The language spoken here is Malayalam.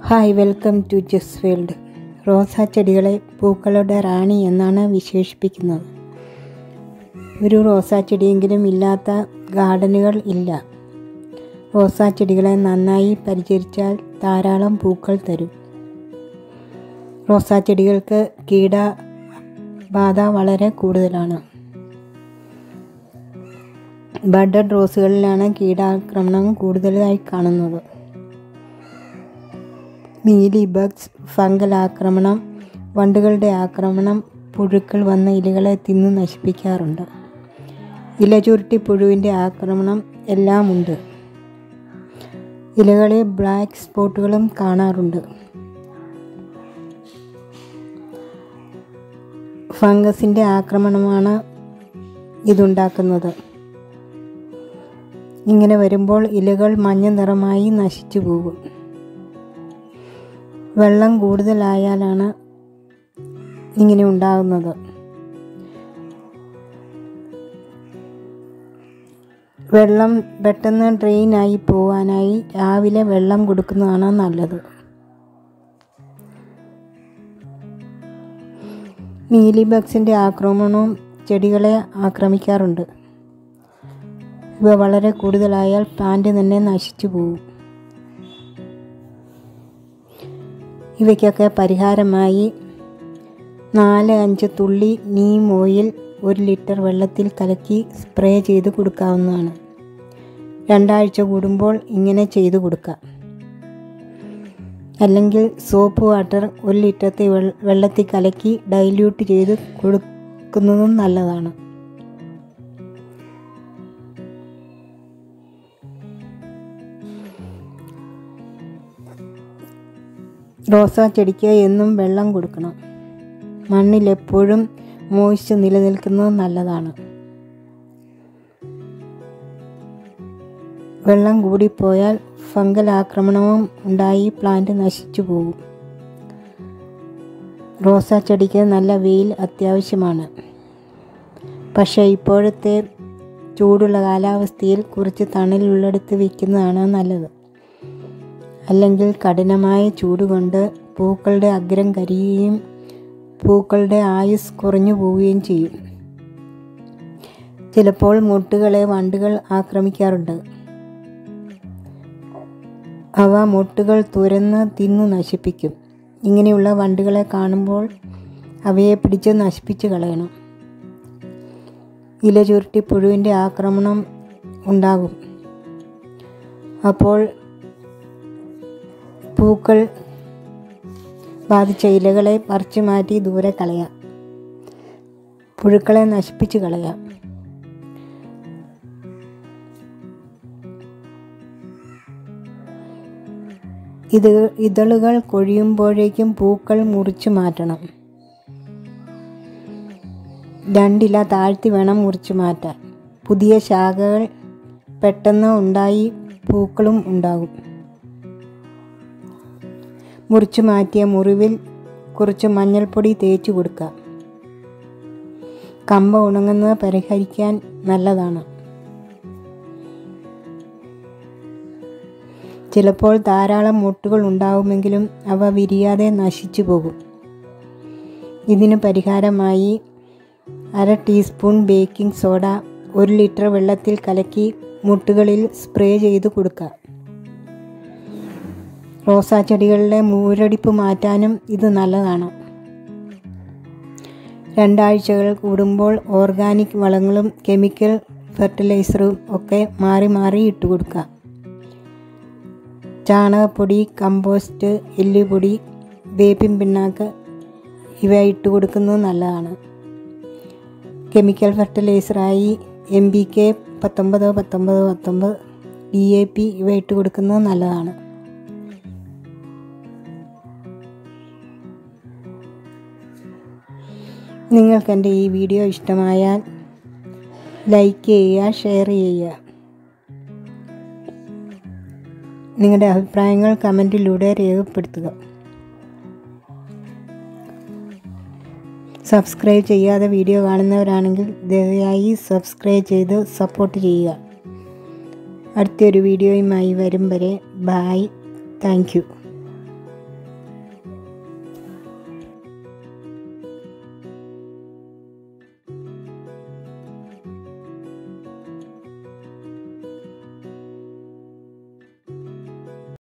ഹായ് വെൽക്കം ടു ജസ് ഫീൽഡ് റോസാ ചെടികളെ പൂക്കളുടെ റാണി എന്നാണ് വിശേഷിപ്പിക്കുന്നത് ഒരു റോസാ ചെടിയെങ്കിലും ഇല്ലാത്ത ഗാർഡനുകൾ ഇല്ല റോസാ ചെടികളെ നന്നായി പരിചരിച്ചാൽ ധാരാളം പൂക്കൾ തരും റോസാ ചെടികൾക്ക് കീട ബാധ വളരെ കൂടുതലാണ് ബഡഡ് റോസുകളിലാണ് കീടാക്രമണം കൂടുതലായി കാണുന്നത് മീലി ബഗ്സ് ഫംഗൽ ആക്രമണം വണ്ടുകളുടെ ആക്രമണം പുഴുക്കൾ വന്ന ഇലകളെ തിന്നു നശിപ്പിക്കാറുണ്ട് ഇലചുരുട്ടി പുഴുവിൻ്റെ ആക്രമണം എല്ലാമുണ്ട് ഇലകളിൽ ബ്ലാക്ക് സ്പോട്ടുകളും കാണാറുണ്ട് ഫംഗസിൻ്റെ ആക്രമണമാണ് ഇതുണ്ടാക്കുന്നത് ഇങ്ങനെ വരുമ്പോൾ ഇലകൾ മഞ്ഞ നിറമായി നശിച്ചു പോകും വെള്ളം കൂടുതലായാലാണ് ഇങ്ങനെ ഉണ്ടാകുന്നത് വെള്ളം പെട്ടെന്ന് ഡ്രെയിനായി പോകാനായി രാവിലെ വെള്ളം കൊടുക്കുന്നതാണ് നല്ലത് മീലിബഗ്സിൻ്റെ ആക്രമണവും ചെടികളെ ആക്രമിക്കാറുണ്ട് ഇവ വളരെ കൂടുതലായാൽ പ്ലാന്റ് തന്നെ നശിച്ചു പോകും ഇവയ്ക്കൊക്കെ പരിഹാരമായി നാല് അഞ്ച് തുള്ളി നീം ഓയിൽ ഒരു ലിറ്റർ വെള്ളത്തിൽ കലക്കി സ്പ്രേ ചെയ്ത് കൊടുക്കാവുന്നതാണ് രണ്ടാഴ്ച കൂടുമ്പോൾ ഇങ്ങനെ ചെയ്തു കൊടുക്കാം അല്ലെങ്കിൽ സോപ്പ് വാട്ടർ ഒരു ലിറ്ററത്തെ വെള്ളത്തിൽ കലക്കി ഡൈല്യൂട്ട് ചെയ്ത് കൊടുക്കുന്നതും നല്ലതാണ് റോസാ ചെടിക്ക് എന്നും വെള്ളം കൊടുക്കണം മണ്ണിൽ എപ്പോഴും മോയ്സ്റ്റ് നിലനിൽക്കുന്നത് നല്ലതാണ് വെള്ളം കൂടിപ്പോയാൽ ഫംഗൽ ആക്രമണവും ഉണ്ടായി പ്ലാന്റ് നശിച്ചു പോകും റോസാ ചെടിക്ക് നല്ല വെയിൽ അത്യാവശ്യമാണ് പക്ഷേ ഇപ്പോഴത്തെ ചൂടുള്ള കാലാവസ്ഥയിൽ കുറച്ച് തണലുള്ളിടത്ത് വയ്ക്കുന്നതാണ് നല്ലത് അല്ലെങ്കിൽ കഠിനമായ ചൂട് കൊണ്ട് പൂക്കളുടെ അഗ്രം കരിയുകയും പൂക്കളുടെ ആയുസ് കുറഞ്ഞു പോവുകയും ചെയ്യും ചിലപ്പോൾ മുട്ടുകളെ വണ്ടുകൾ ആക്രമിക്കാറുണ്ട് അവ മുട്ടുകൾ തുരന്ന് തിന്നു നശിപ്പിക്കും ഇങ്ങനെയുള്ള വണ്ടുകളെ കാണുമ്പോൾ അവയെ പിടിച്ച് നശിപ്പിച്ച് കളയണം ഇല ചുരുട്ടി പുഴുവിൻ്റെ ആക്രമണം ഉണ്ടാകും അപ്പോൾ പൂക്കൾ ബാധിച്ച ഇലകളെ പറിച്ചു മാറ്റി ദൂരെ കളയാം പുഴുക്കളെ നശിപ്പിച്ച് കളയാം ഇത് ഇതളുകൾ കൊഴിയുമ്പോഴേക്കും പൂക്കൾ മുറിച്ചു മാറ്റണം രണ്ടില താഴ്ത്തി വേണം മുറിച്ചു മാറ്റാൻ പുതിയ ശാഖകൾ പെട്ടെന്ന് ഉണ്ടായി പൂക്കളും ഉണ്ടാകും മുറിച്ചു മാറ്റിയ മുറിവിൽ കുറച്ച് മഞ്ഞൾപ്പൊടി തേച്ച് കൊടുക്കുക കമ്പ ഉണങ്ങുന്നത് പരിഹരിക്കാൻ നല്ലതാണ് ചിലപ്പോൾ ധാരാളം മുട്ടുകൾ ഉണ്ടാവുമെങ്കിലും അവ വിരിയാതെ നശിച്ചു പോകും ഇതിന് പരിഹാരമായി അര ടീസ്പൂൺ ബേക്കിംഗ് സോഡ ഒരു ലിറ്റർ വെള്ളത്തിൽ കലക്കി മുട്ടുകളിൽ സ്പ്രേ ചെയ്ത് കൊടുക്കുക റോസാ ചെടികളിലെ മൂരടിപ്പ് മാറ്റാനും ഇത് നല്ലതാണ് രണ്ടാഴ്ചകൾ കൂടുമ്പോൾ ഓർഗാനിക് വളങ്ങളും കെമിക്കൽ ഫെർട്ടിലൈസറും ഒക്കെ മാറി മാറി ഇട്ട് കൊടുക്കുക ചാണകപ്പൊടി കമ്പോസ്റ്റ് എല്ലുപൊടി വേപ്പിൻ പിണ്ണാക്ക് ഇവ ഇട്ട് കൊടുക്കുന്നത് നല്ലതാണ് കെമിക്കൽ ഫെർട്ടിലൈസറായി എം ബി കെ പത്തൊമ്പത് പത്തൊമ്പത് പത്തൊമ്പത് ഡി എ പി ഇവ ഇട്ട് കൊടുക്കുന്നത് നല്ലതാണ് നിങ്ങൾക്ക് എൻ്റെ ഈ വീഡിയോ ഇഷ്ടമായാൽ ലൈക്ക് ചെയ്യുക ഷെയർ ചെയ്യുക നിങ്ങളുടെ അഭിപ്രായങ്ങൾ കമൻറ്റിലൂടെ രേഖപ്പെടുത്തുക സബ്സ്ക്രൈബ് ചെയ്യാതെ വീഡിയോ കാണുന്നവരാണെങ്കിൽ ദയവായി സബ്സ്ക്രൈബ് ചെയ്ത് സപ്പോർട്ട് ചെയ്യുക അടുത്തൊരു വീഡിയോയുമായി വരും വരെ ബായ് താങ്ക് യു